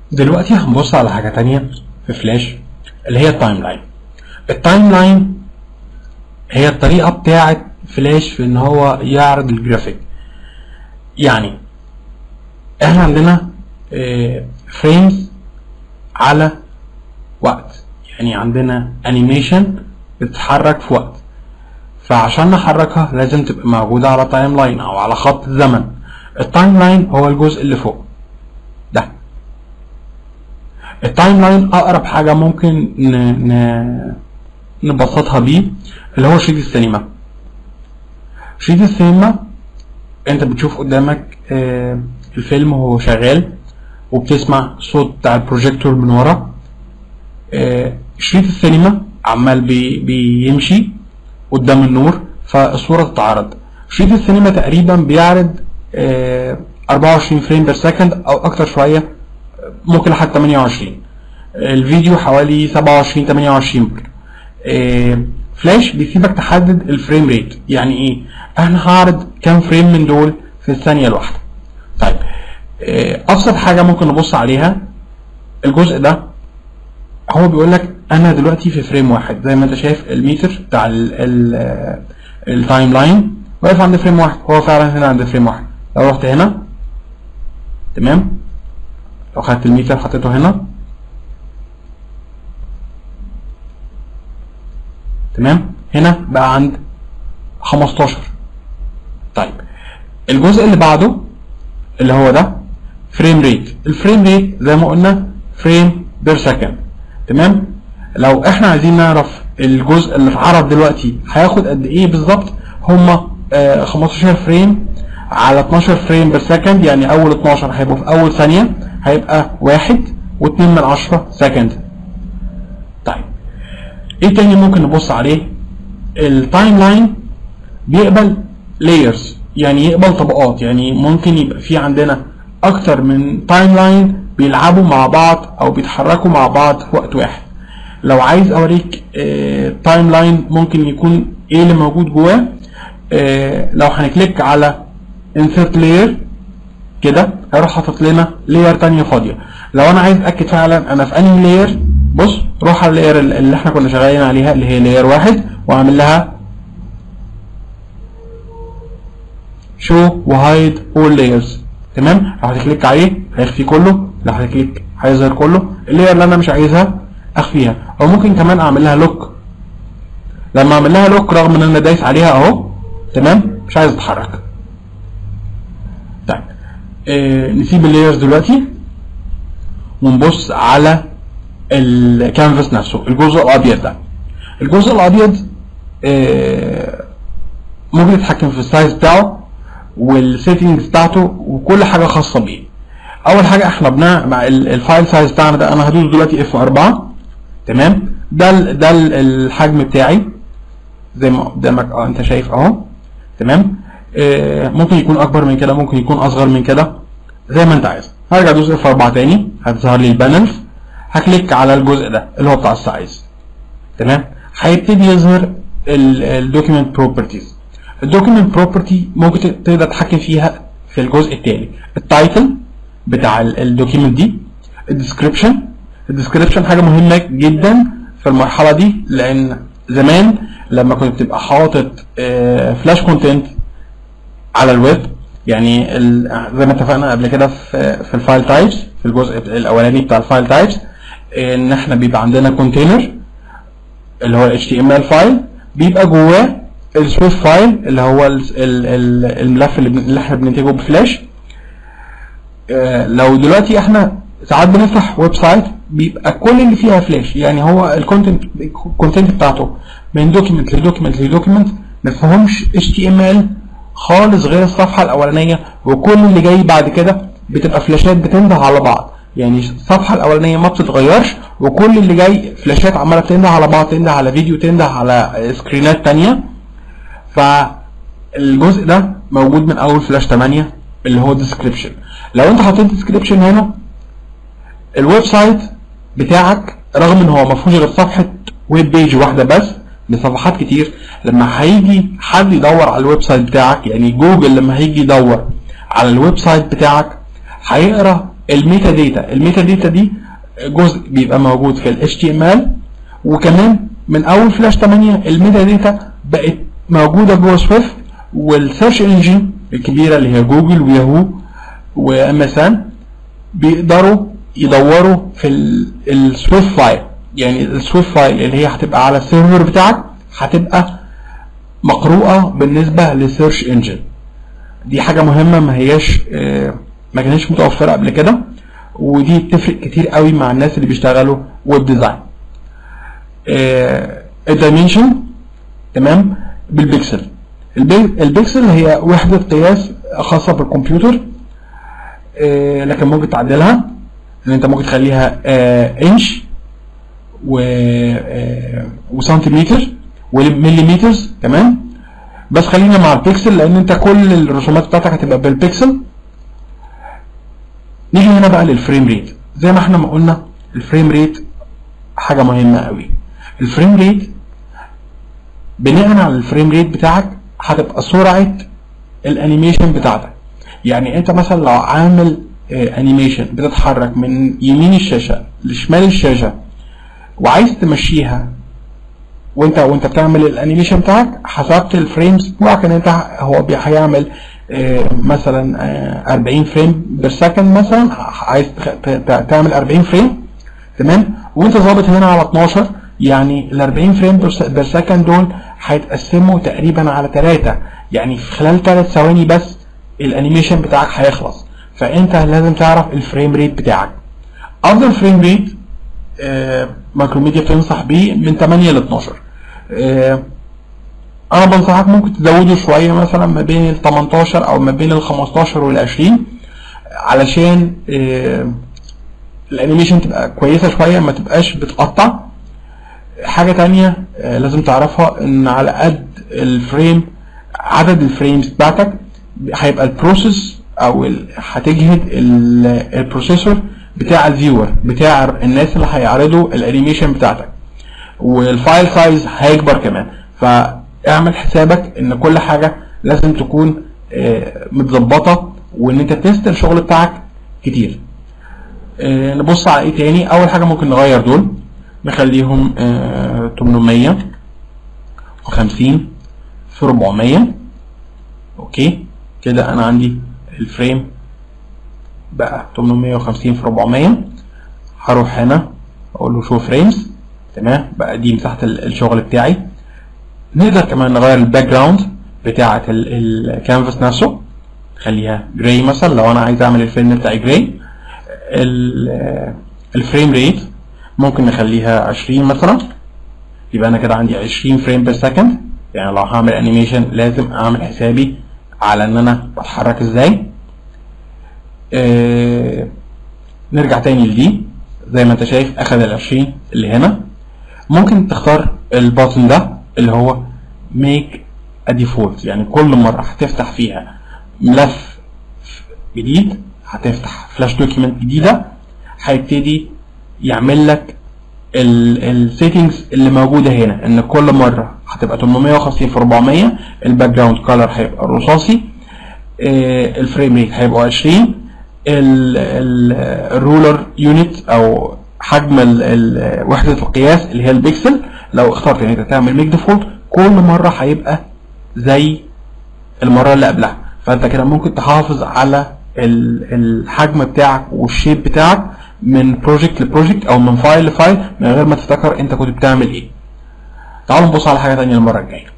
دلوقتي هنبص على حاجة تانية في فلاش اللي هي التايم لاين التايم لاين هي الطريقة بتاعة فلاش في ان هو يعرض الجرافيك يعني احنا عندنا فريمز على وقت يعني عندنا انيميشن بتتحرك في وقت فعشان نحركها لازم تبقى موجودة على تايم لاين او على خط الزمن التايم لاين هو الجزء اللي فوق ده التايم لاين اقرب حاجة ممكن ن... ن... نبسطها بيه اللي هو شريط السينما شريط السينما انت بتشوف قدامك آه الفيلم وهو شغال وبتسمع صوت بتاع البروجيكتور من ورا آه شريط السينما عمال بي بيمشي قدام النور فالصورة تتعرض شريط السينما تقريبا بيعرض آه 24 فريم بير سكند او اكتر شوية ممكن لحد 28 الفيديو حوالي 27 28 برضه آه فلاش بيسيبك تحدد الفريم ريت يعني ايه انا هعرض كام فريم من دول في الثانيه الواحده طيب آه ابسط حاجه ممكن نبص عليها الجزء ده هو بيقول لك انا دلوقتي في فريم واحد زي ما انت شايف الميتر بتاع التايم لاين واقف عند فريم واحد هو فعلا هنا عند فريم واحد لو رحت هنا تمام لو خدت الميتر حطيته هنا تمام هنا بقى عند 15 طيب الجزء اللي بعده اللي هو ده فريم ريت الفريم ريت زي ما قلنا فريم بير سكند تمام لو احنا عايزين نعرف الجزء اللي اتعرض دلوقتي هياخد قد ايه بالظبط هما آه 15 فريم على 12 فريم بير سكند يعني اول 12 هيبقوا في اول ثانيه هيبقى واحد واتنين من عشرة سكند طيب ايه تاني ممكن نبص عليه التايم لاين بيقبل لايرز يعني يقبل طبقات يعني ممكن يبقى في عندنا اكتر من تايم لاين بيلعبوا مع بعض او بيتحركوا مع بعض في وقت واحد لو عايز اوريك تايم لاين ممكن يكون ايه اللي موجود جواه آه لو هنكليك على insert layer كده هيروح حاطط لنا لاير تانية فاضية لو انا عايز اتاكد فعلا انا في انهي لاير بص روح على اللاير اللي احنا كنا شغالين عليها اللي هي لاير واحد واعمل لها شو وهايد اول لايرز تمام لو هتكليك عليه هيخفي كله لو هتكليك هيظهر كله اللاير اللي انا مش عايزها اخفيها او ممكن كمان اعمل لها لوك لما اعمل لها لوك رغم ان انا دايس عليها اهو تمام مش عايز اتحرك طيب آه نسيب اللايرز دلوقتي ونبص على الكانفاس نفسه الجزء الابيض ده الجزء الابيض آه ممكن يتحكم في السايز بتاعه والسيتنجز بتاعته وكل حاجه خاصه بيه اول حاجه احنا بناء مع الفايل سايز بتاعنا ده انا هدوس دلوقتي اف 4 تمام ده ال ده ال الحجم بتاعي زي ما قدامك اه انت شايف اهو تمام آه ممكن يكون اكبر من كده ممكن يكون اصغر من كده زي ما انت عايز هرجع ادوس اف 4 تاني هتظهر لي البانلز هكليك على الجزء ده اللي هو بتاع السايز تمام هيبتدي يظهر الدوكيمنت بروبرتيز الدوكيمنت بروبرتي ممكن تقدر تتحكم فيها في الجزء التالي التايتل بتاع الدوكيمنت دي الديسكريبشن الديسكريبشن حاجه مهمه جدا في المرحله دي لان زمان لما كنت بتبقى حاطط فلاش كونتنت على الويب يعني زي ما اتفقنا قبل كده في في الفايل تايبس في الجزء الاولاني بتاع الفايل تايبس ان احنا بيبقى عندنا كونتينر اللي هو ال HTML فايل بيبقى جواه السورس فايل اللي هو ال ال الملف اللي, اللي احنا بننتجه بفلاش اه لو دلوقتي احنا ساعات بنفتح ويب سايت بيبقى كل اللي فيها فلاش يعني هو الكونتنت الكونتنت بتاعته من دوكيمنت لدوكيمنت لدوكيمنت ما فيهمش HTML خالص غير الصفحه الاولانيه وكل اللي جاي بعد كده بتبقى فلاشات بتنده على بعض يعني الصفحه الاولانيه ما بتتغيرش وكل اللي جاي فلاشات عماله بتنده على بعض تنده على فيديو تنده على سكرينات تانية فالجزء ده موجود من اول فلاش 8 اللي هو ديسكريبشن لو انت حطيت ديسكريبشن هنا الويب سايت بتاعك رغم ان هو ما فيهوش غير صفحه ويب بيج واحده بس بصفحات كتير لما هيجي حد يدور على الويب سايت بتاعك يعني جوجل لما هيجي يدور على الويب سايت بتاعك هيقرا الميتا داتا الميتا داتا دي جزء بيبقى موجود في ال HTML وكمان من اول فلاش 8 الميتا داتا بقت موجوده جوه سويفت والسيرش انجن الكبيره اللي هي جوجل وياهو وام اس ان بيقدروا يدوروا في السويفت فايل يعني السويفت فايل اللي هي هتبقى على السيرفر بتاعك هتبقى مقروءه بالنسبه للسيرش انجن دي حاجه مهمه ما هياش آه، ما كانتش متوفره قبل كده ودي بتفرق كتير قوي مع الناس اللي بيشتغلوا ويب ديزاين الدايمنشن تمام بالبكسل البي- البكسل هي وحده قياس خاصه بالكمبيوتر آه، لكن ممكن تعدلها ان انت ممكن تخليها آه، انش و آه، وسنتيمتر ومليمتر كمان بس خلينا مع البكسل لان انت كل الرسومات بتاعتك هتبقى بالبكسل نيجي هنا بقى للفريم ريت زي ما احنا ما قلنا الفريم ريت حاجه مهمه قوي الفريم ريت بناء على الفريم ريت بتاعك هتبقى سرعه الانيميشن بتاعتك يعني انت مثلا لو عامل آه، انيميشن بتتحرك من يمين الشاشه لشمال الشاشه وعايز تمشيها وانت وانت بتعمل الانيميشن بتاعك حسبت الفريمز بتوعك ان انت هو بي- هيعمل آه، مثلا آه، 40 فريم بير سكند مثلا عايز تخ- ت- ت- تعمل 40 فريم تمام وانت ظابط هنا على 12 يعني ال 40 فريم بير سكند دول هيتقسموا تقريبا على 3 يعني في خلال 3 ثواني بس الانيميشن بتاعك هيخلص فانت لازم تعرف الفريم ريت بتاعك افضل فريم ريت آه، ماكروميديا بتنصح بيه من 8 ل 12 آه، انا بنصحك ممكن تزوده شويه مثلا ما بين ال 18 او ما بين ال 15 وال 20 علشان آه، الانيميشن تبقى كويسه شويه ما تبقاش بتقطع حاجه تانية آه، لازم تعرفها ان على قد الفريم عدد الفريمز بتاعتك هيبقى البروسيس او ال- هتجهد ال- البروسيسور بتاع الفيور بتاع الناس اللي هيعرضوا الانيميشن بتاعتك والفايل سايز هيكبر كمان فاعمل حسابك ان كل حاجه لازم تكون آه، متظبطه وان انت تست الشغل بتاعك كتير آه، نبص على ايه تاني اول حاجه ممكن نغير دول نخليهم آه، 850 في 400 اوكي كده انا عندي الفريم بقى 850 في 400 هروح هنا اقول له شو فريمز تمام بقى دي مساحه ال- الشغل بتاعي نقدر كمان نغير الباك جراوند بتاعه الكانفاس نفسه خليها جراي مثلا لو انا عايز اعمل الفيلم بتاعي جراي الفريم ريت ممكن نخليها 20 مثلا يبقى انا كده عندي 20 فريم بير سكند يعني لو هعمل انيميشن لازم اعمل حسابي على ان انا بتحرك ازاي آه نرجع تاني لدي زي ما انت شايف اخد ال 20 اللي هنا ممكن تختار الباتن ده اللي هو make a default يعني كل مرة هتفتح فيها ملف جديد هتفتح فلاش دوكيمنت جديدة هيبتدي يعمل لك السيتنجز اللي موجودة هنا ان كل مرة هتبقى 850 في 400 الباك جراوند كولر هيبقى رصاصي آه، الفريم ريت هيبقى 20 الرولر يونت او حجم ال- ال- وحدة القياس اللي هي البكسل لو اخترت ان انت تعمل ميك ديفولت كل مرة هيبقى زي المرة اللي قبلها فانت كده ممكن تحافظ على ال- الحجم بتاعك والشيب بتاعك من بروجكت لبروجكت او من فايل لفايل من غير ما تفتكر انت كنت بتعمل ايه تعالوا نبص على حاجة تانية المرة الجاية